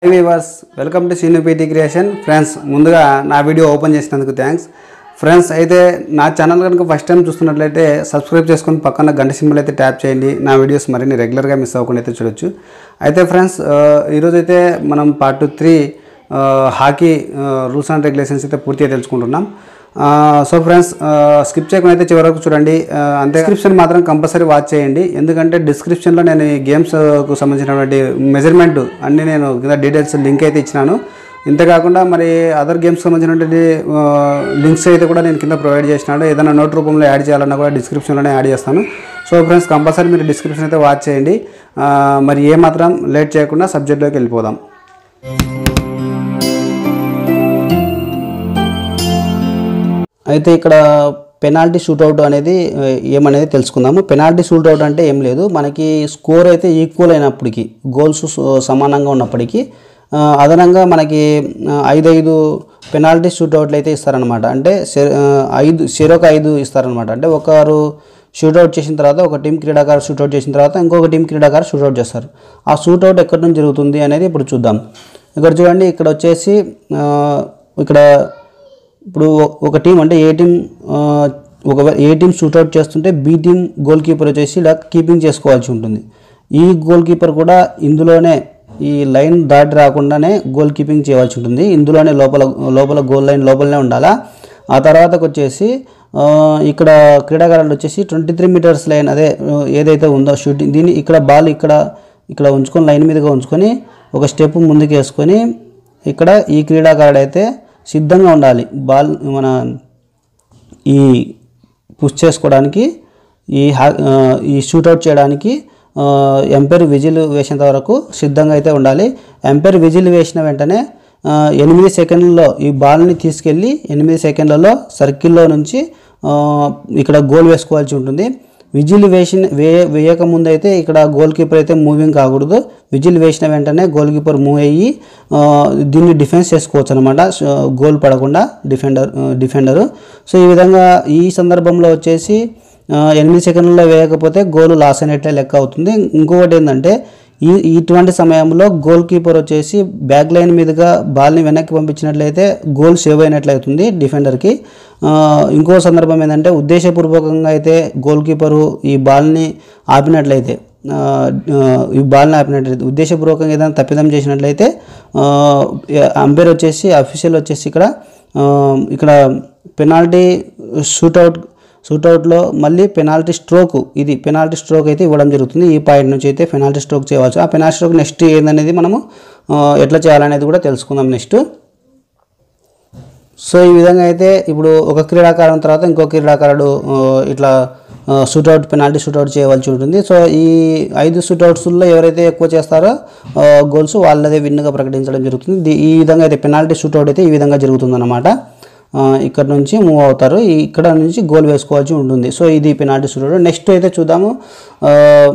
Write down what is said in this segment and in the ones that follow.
high viewers welcome to సీనిపీటీ creation friends ముందుగా నా వీడియో ఓపెన్ చేసినందుకు థ్యాంక్స్ ఫ్రెండ్స్ అయితే నా ఛానల్ కనుక ఫస్ట్ టైం చూస్తున్నట్లయితే సబ్స్క్రైబ్ చేసుకొని పక్కన గంట సింబల్ అయితే ట్యాప్ చేయండి నా వీడియోస్ మరిన్ని రెగ్యులర్గా మిస్ అవ్వకుండా అయితే చూడొచ్చు అయితే ఫ్రెండ్స్ ఈరోజు అయితే మనం part three hockey rules and regulations అయితే పూర్తిగా తెలుసుకుంటున్నాం సో ఫ్రెండ్స్ స్కిప్ చేయకుండా అయితే చివరకు చూడండి ఆ, అంతే డిస్క్రిప్షన్ మాత్రం కంపల్సరీ వాచ్ చేయండి ఎందుకంటే డిస్క్రిప్షన్లో నేను ఈ గేమ్స్కు సంబంధించినటువంటి మెజర్మెంట్ అన్నీ నేను కింద డీటెయిల్స్ లింక్ అయితే ఇచ్చినాను ఇంతేకాకుండా మరి అదర్ గేమ్స్ సంబంధించినటువంటి లింక్స్ అయితే కూడా నేను కింద ప్రొవైడ్ చేసినాను ఏదైనా నోట్ రూపంలో యాడ్ చేయాలన్నా కూడా డిస్క్రిప్షన్లోనే యాడ్ చేస్తాను సో ఫ్రెండ్స్ కంపల్సరీ మీరు డిస్క్రిప్షన్ అయితే వాచ్ చేయండి ఆ, మరి ఏ మాత్రం లేట్ చేయకుండా సబ్జెక్ట్లోకి వెళ్ళిపోదాం అయితే ఇక్కడ పెనాల్టీ షూట్అవుట్ అనేది ఆ, ఏమనేది తెలుసుకుందాము పెనాల్టీ షూట్అవుట్ అంటే ఏం లేదు మనకి స్కోర్ అయితే ఈక్వల్ అయినప్పటికీ గోల్స్ సమానంగా ఉన్నప్పటికీ ఆ, అదనంగా మనకి ఆ, ఐదు ఐదు పెనాల్టీ షూట్అవుట్లు అయితే ఇస్తారనమాట అంటే శ- ఆ, ఐదు చెరొక ఐదు ఇస్తారనమాట అంటే ఒకరు షూట్అవుట్ చేసిన తర్వాత ఒక టీం క్రీడాకారు షూట్అవుట్ చేసిన తర్వాత ఇంకొక టీం క్రీడాకారు షూట్అవుట్ చేస్తారు ఆ షూట్అవుట్ ఎక్కడి నుంచి జరుగుతుంది అనేది ఇప్పుడు చూద్దాం ఇక్కడ చూడండి ఇక్కడ వచ్చేసి ఆ, ఇక్కడ ఇప్పుడు ఒ- ఒక టీం అంటే ఏ టీం ఆ, ఒకవేళ ఏ టీం షూట్అవుట్ చేస్తుంటే బి టీం గోల్ కీపర్ వచ్చేసి ఇలా కీపింగ్ చేసుకోవాల్సి ఉంటుంది ఈ గోల్ కీపర్ కూడా ఇందులోనే ఈ లైన్ దాటి రాకుండానే గోల్ కీపింగ్ చేయవలసి ఉంటుంది ఇందులోనే లోపల లోపల గోల్ లైన్ లోపలనే ఉండాలా ఆ తర్వాతకు వచ్చేసి ఆ, ఇక్కడ క్రీడాకారులు వచ్చేసి ట్వంటీ త్రీ మీటర్స్ లైన్ అదే ఆ, ఏదైతే ఉందో షూటింగ్ దీన్ని ఇక్కడ బాల్ ఇక్కడ ఇక్కడ ఉంచుకొని లైన్ మీదగా ఉంచుకొని ఒక స్టెప్ ముందుకు వేసుకొని ఇక్కడ ఈ క్రీడాకారుడు అయితే సిద్ధంగా ఉండాలి బాల్ మన ఈ పుష్ చేసుకోవడానికి ఈ హా- ఆ, ఈ షూట్అవుట్ చేయడానికి ఎంపైర్ విజిల్ వేసేంత వరకు సిద్ధంగా అయితే ఉండాలి ఎంపైర్ విజిల్ వేసిన వెంటనే ఆ, ఎనిమిది సెకండ్లలో ఈ బాల్ని తీసుకెళ్ళి ఎనిమిది సెకండ్లలో సర్కిల్లో నుంచి ఆ, ఇక్కడ గోల్ వేసుకోవాల్సి ఉంటుంది విజిల్ వేసిన వే వేయక ముందు అయితే ఇక్కడ గోల్ కీపర్ అయితే మూవింగ్ కాకూడదు విజిల్ వేసిన వెంటనే గోల్ కీపర్ మూవ్ అయ్యి ఆ, దీన్ని డిఫెన్స్ చేసుకోవచ్చు అనమాట గోల్ పడకుండా డిఫెండర్ డిఫెండరు సో ఈ విధంగా ఈ సందర్భంలో వచ్చేసి ఆ, ఎనిమిది సెకండ్లలో వేయకపోతే గోల్ లాస్ అయినట్లే లెక్క అవుతుంది ఇంకొకటి ఏంటంటే ఈ ఇటువంటి సమయంలో గోల్ కీపర్ వచ్చేసి బ్యాక్ లైన్ మీదుగా బాల్ని వెనక్కి పంపించినట్లయితే గోల్ సేవ్ అయినట్లయితుంది డిఫెండర్కి ఆ, ఇంకో సందర్భం ఏంటంటే ఉద్దేశపూర్వకంగా అయితే గోల్ కీపరు ఈ బాల్ని ఆపినట్లయితే ఆ, ఆ, ఈ బాల్ని ఆపినట్లయితే ఉద్దేశపూర్వకంగా ఏదైనా తప్పిదం చేసినట్లయితే అంపైర్ వచ్చేసి అఫీషియల్ వచ్చేసి ఇక్కడ ఆ, ఇక్కడ పెనాల్టీ షూట్అవుట్ షూట్అవుట్లో మళ్ళీ పెనాల్టీ స్ట్రోక్ ఇది పెనాల్టీ స్ట్రోక్ అయితే ఇవ్వడం జరుగుతుంది ఈ పాయింట్ నుంచి అయితే పెనాల్టీ స్ట్రోక్ చేయవచ్చు ఆ పెనాల్టీ స్ట్రోక్ నెక్స్ట్ ఏందనేది మనము ఆ, ఎట్లా చేయాలనేది కూడా తెలుసుకుందాం నెక్స్ట్ సో ఈ విధంగా అయితే ఇప్పుడు ఒక క్రీడాకారం తర్వాత ఇంకో క్రీడాకారుడు ఆ, ఇట్లా షూట్అవుట్ పెనాల్టీ షూట్అవుట్ చేయవలసి ఉంటుంది సో ఈ ఐదు షూట్అవుట్స్లో ఎవరైతే ఎక్కువ చేస్తారో గోల్స్ వాళ్ళదే విన్గా ప్రకటించడం జరుగుతుంది దీ- ఈ విధంగా అయితే పెనాల్టీ షూట్అవుట్ అయితే ఈ విధంగా జరుగుతుందన్నమాట ఆ, ఇక్కడ నుంచి మూవ్ అవుతారు ఈ- ఇక్కడ నుంచి గోల్ వేసుకోవాల్సి ఉంటుంది సో ఇది పెనాల్టీ షూట్అవుట్ నెక్స్ట్ అయితే చూద్దాము ఆ,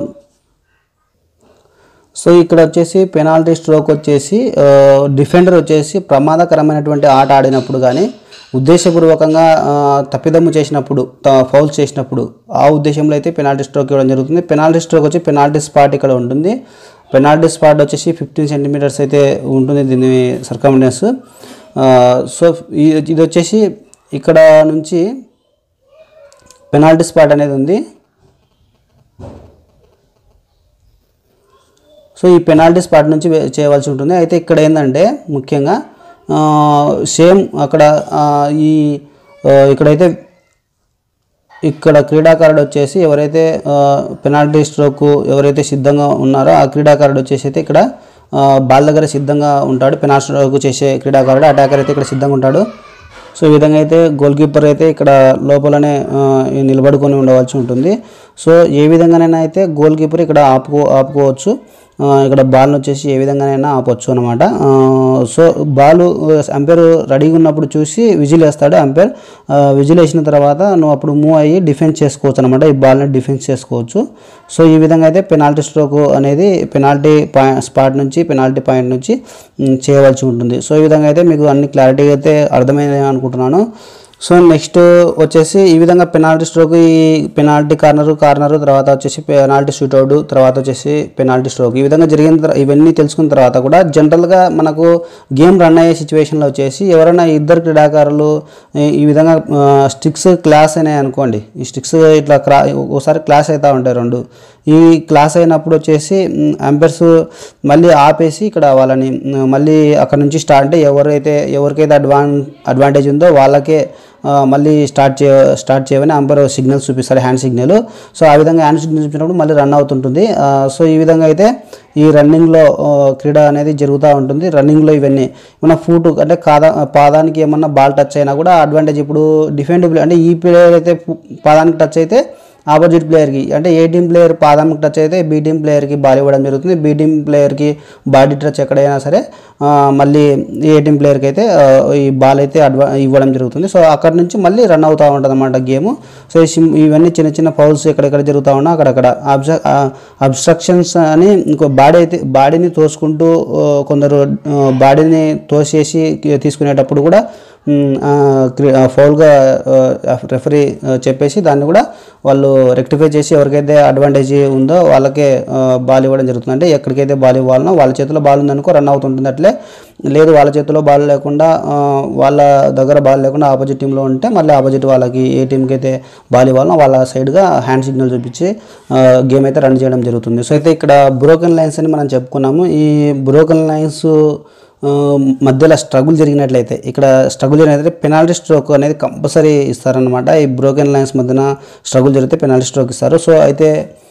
సో ఇక్కడ వచ్చేసి పెనాల్టీ స్ట్రోక్ వచ్చేసి ఆ, డిఫెండర్ వచ్చేసి ప్రమాదకరమైనటువంటి ఆట ఆడినప్పుడు కానీ ఉద్దేశపూర్వకంగా ఆ, తప్పిదమ్ము చేసినప్పుడు త- ఫౌల్ చేసినప్పుడు ఆ ఉద్దేశంలో అయితే పెనాల్టీ స్ట్రోక్ ఇవ్వడం జరుగుతుంది పెనాల్టీ స్ట్రోక్ వచ్చి పెనాల్టీ స్పాట్ ఇక్కడ ఉంటుంది పెనాల్టీ స్పాట్ వచ్చేసి ఫిఫ్టీన్ సెంటీమీటర్స్ అయితే ఉంటుంది దీని సర్కమిడెన్స్ సో ఈ- ఇది వచ్చేసి ఇక్కడ నుంచి పెనాల్టీ స్పాట్ అనేది ఉంది సో ఈ పెనాల్టీ స్పాట్ నుంచి వే- చేయవలసి ఉంటుంది అయితే ఇక్కడ ఏంటంటే ముఖ్యంగా సేమ్ అక్కడ ఆ, ఈ ఆ, ఇక్కడైతే ఇక్కడ క్రీడాకారుడు వచ్చేసి ఎవరైతే పెనాల్టీ స్ట్రోక్ ఎవరైతే సిద్ధంగా ఉన్నారో ఆ క్రీడాకారుడు వచ్చేసి అయితే ఇక్కడ ఆ, బాల్ దగ్గర సిద్ధంగా ఉంటాడు పెనాల్టీ స్ట్రోక్ చేసే క్రీడాకారుడు అటాకర్ అయితే ఇక్కడ సిద్ధంగా ఉంటాడు సో ఈ విధంగా అయితే గోల్ కీపర్ అయితే ఇక్కడ లోపలనే ఆ, నిలబడుకొని ఉండవలసి ఉంటుంది సో ఏ విధంగానైనా అయితే గోల్ కీపర్ ఇక్కడ ఆపుకో ఆపుకోవచ్చు ఆ, ఇక్కడ బాల్ని వచ్చేసి ఏ విధంగానైనా ఆపొచ్చు అనమాట సో బాల్ అంపైర్ రెడీగా ఉన్నప్పుడు చూసి విజిల్ వేస్తాడు అంపైర్ విజిల్ వేసిన తర్వాత నువ్వు అప్పుడు మూవ్ అయ్యి డిఫెన్స్ చేసుకోవచ్చు అనమాట ఈ బాల్ని డిఫెన్స్ చేసుకోవచ్చు సో ఈ విధంగా అయితే పెనాల్టీ స్ట్రోక్ అనేది పెనాల్టీ పాయింట్ స్పాట్ నుంచి పెనాల్టీ పాయింట్ నుంచి మ్, చేయవలసి ఉంటుంది సో ఈ విధంగా అయితే మీకు అన్ని క్లారిటీగా అయితే అర్థమైంది అనుకుంటున్నాను సో నెక్స్ట్ వచ్చేసి ఈ విధంగా పెనాల్టీ స్ట్రోక్ ఈ పెనాల్టీ కార్నర్ కార్నర్ తర్వాత వచ్చేసి పెనాల్టీ షూట్అవుట్ తర్వాత వచ్చేసి పెనాల్టీ స్ట్రోక్ ఈ విధంగా జరిగిన తర్వా- ఇవన్నీ తెలుసుకున్న తర్వాత కూడా జనరల్గా మనకు గేమ్ రన్ అయ్యే సిచ్యువేషన్లో వచ్చేసి ఎవరైనా ఇద్దరు క్రీడాకారులు ఈ- ఈ విధంగా స్టిక్స్ క్లాస్ అయినాయి అనుకోండి ఈ స్టిక్స్ ఇట్లా క్రా ఒకసారి క్లాస్ అవుతూ ఉంటాయి రెండు ఈ క్లాస్ అయినప్పుడు వచ్చేసి అంపైర్స్ మళ్ళీ ఆపేసి ఇక్కడ వాళ్ళని మ్, మళ్ళీ అక్కడ నుంచి స్టార్ట్ అంటే ఎవరైతే ఎవరికైతే అడ్వాన్ అడ్వాంటేజ్ ఉందో వాళ్ళకే ఆ, మళ్ళీ స్టార్ట్ చే స్టార్ట్ చేయమని అంపైర్ సిగ్నల్స్ చూపిస్తారు హ్యాండ్ సిగ్నల్ సో ఆ విధంగా హ్యాండ్ సిగ్నల్ చూపించినప్పుడు మళ్ళీ రన్ అవుతుంటుంది ఆ, సో ఈ విధంగా అయితే ఈ రన్నింగ్లో ఆ, క్రీడ అనేది జరుగుతూ ఉంటుంది రన్నింగ్లో ఇవన్నీ మన ఫూట్ అంటే కాదా పాదానికి ఏమన్నా బాల్ టచ్ అయినా కూడా అడ్వాంటేజ్ ఇప్పుడు డిఫెండ్ అంటే ఈ ప్లేయర్ అయితే పు- పాదానికి టచ్ అయితే ఆపోజిట్ ప్లేయర్కి అంటే ఏ టీం ప్లేయర్ పాదంకి టచ్ అయితే బి టీం ప్లేయర్కి బాల్ ఇవ్వడం జరుగుతుంది బి టీం ప్లేయర్కి బాడీ టచ్ ఎక్కడైనా సరే ఆ, మళ్ళీ ఏ టీం ప్లేయర్కి అయితే ఆ, ఈ బాల్ అయితే అడ్వా ఇవ్వడం జరుగుతుంది సో అక్కడ నుంచి మళ్ళీ రన్ అవుతూ ఉంటుంది అనమాట గేమ్ సో ఈ సిమ్- ఇవన్నీ చిన్న చిన్న ఫౌల్స్ ఎక్కడెక్కడ జరుగుతూ ఉన్నా అక్కడక్కడ అబ్జ అబ్స్ట్రక్షన్స్ అని ఇంకో బాడీ అయితే బాడీని తోసుకుంటూ ఆ, కొందరు బాడీని తోసేసి తీసుకునేటప్పుడు కూడా మ్, ఆ, క్రి- ఆ, ఫౌల్గా రెఫరీ చెప్పేసి దాన్ని కూడా వాళ్ళు రెక్టిఫై చేసి ఎవరికైతే అడ్వాంటేజ్ ఉందో వాళ్ళకే ఆ, బాల్ ఇవ్వడం జరుగుతుంది అంటే ఎక్కడికైతే బాల్ ఇవ్వాలనో వాళ్ళ చేతిలో బాల్ ఉందనుకో రన్ అవుతుంటుంది అట్లే లేదు వాళ్ళ చేతిలో బాల్ లేకుండా ఆ, వాళ్ళ దగ్గర బాల్ లేకుండా ఆపోజిట్ టీంలో ఉంటే మళ్ళీ ఆపోజిట్ వాళ్ళకి ఏ టీంకి అయితే బాల్ ఇవ్వాలనో వాళ్ళ సైడ్గా హ్యాండ్ సిగ్నల్ చూపించి గేమ్ అయితే రన్ చేయడం జరుగుతుంది సో అయితే ఇక్కడ బ్రోకెన్ లైన్స్ అని మనం చెప్పుకున్నాము ఈ బ్రోకెన్ లైన్స్ ఆ, మధ్యలో స్ట్రగుల్ జరిగినట్లయితే ఇక్కడ స్ట్రగుల్ జరిగినట్లయితే పెనాల్టీ స్ట్రోక్ అనేది కంపల్సరీ ఇస్తారనమాట ఈ బ్రోకెన్ లైన్స్ మధ్యన స్ట్రగుల్ జరిగితే పెనాల్టీ స్ట్రోక్ ఇస్తారు సో అయితే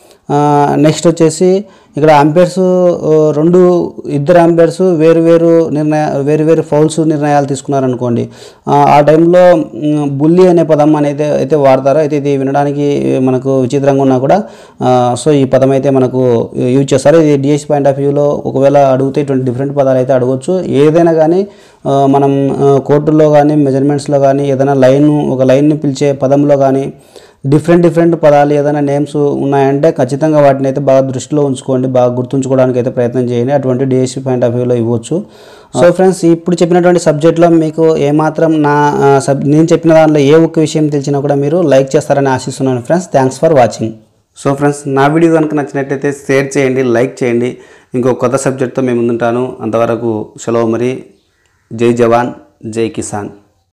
నెక్స్ట్ వచ్చేసి ఇక్కడ అంపైర్స్ రెండు ఇద్దరు అంపైర్స్ వేరు వేరు నిర్ణయ వేరు వేరు ఫౌల్స్ నిర్ణయాలు తీసుకున్నారనుకోండి ఆ, ఆ టైంలో మ్, బుల్లి అనే పదం అనేది అయితే వాడతారు అయితే ఇది వినడానికి మనకు విచిత్రంగా ఉన్నా కూడా ఆ, సో ఈ పదం అయితే మనకు యూజ్ చేస్తారు ఇది డిఎస్ పాయింట్ ఆఫ్ వ్యూలో ఒకవేళ అడిగితే ఇటువంటి డిఫరెంట్ పదాలు అయితే అడగవచ్చు ఏదైనా కానీ ఆ, మనం ఆ, కోర్టుల్లో కానీ మెజర్మెంట్స్లో కానీ ఏదైనా లైన్ ఒక లైన్ని పిలిచే పదంలో కానీ డిఫరెంట్ డిఫరెంట్ పదాలు ఏదైనా నేమ్స్ ఉన్నాయంటే ఖచ్చితంగా వాటిని అయితే బాగా దృష్టిలో ఉంచుకోండి బాగా గుర్తుంచుకోవడానికి అయితే ప్రయత్నం చేయండి అటువంటి డిఎస్సి పాయింట్ ఆఫ్ వ్యూలో ఇవ్వచ్చు సో ఫ్రెండ్స్ ఇప్పుడు చెప్పినటువంటి సబ్జెక్ట్లో మీకు ఏమాత్రం నా ఆ, సబ్ నేను చెప్పిన దానిలో ఏ ఒక్క విషయం తెలిసినా కూడా మీరు లైక్ చేస్తారని ఆశిస్తున్నాను friends thanks for watching so friends నా వీడియో కనుక నచ్చినట్టయితే షేర్ చేయండి లైక్ చేయండి ఇంకో కొత్త సబ్జెక్ట్తో మేము ముందుంటాను అంతవరకు సెలవు మరి జై జవాన్ జై కిసాన్